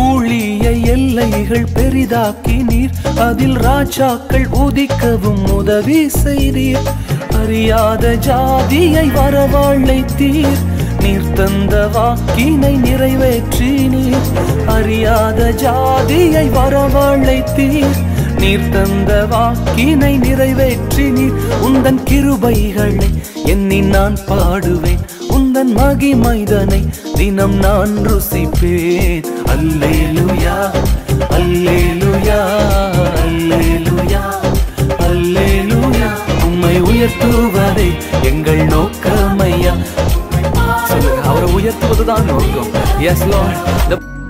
ஊழிய எல்லைகள் பெரிதாக்கி நீர் அதில் ராஜாக்கள் உதிக்கவும் உதவி செய்தீர் அறியாத ஜாதியை வரவழைத்தீர் நீர் தந்த வாக்கினை நிறைவேற்றி நீர் அறியாத ஜாதியை வரவழைத்தீர் நீர் தந்த வாக்கினை நிறைவேற்றி நீர் உந்தன் கிருபைகளை எண்ணி நான் பாடுவேன் உந்தன் மகிமைதனை தினம் நான் ருசிப்பேன் அல்லேலுயா அல்லேலுயா அல்லேலுயா அல்லேலுயா உம்மை உயர்த்துவதே எங்கள் நோக்கமையா சொல்லுங்க அவரை உயர்த்துவதுதான் நோக்கம் எஸ் லார்ட்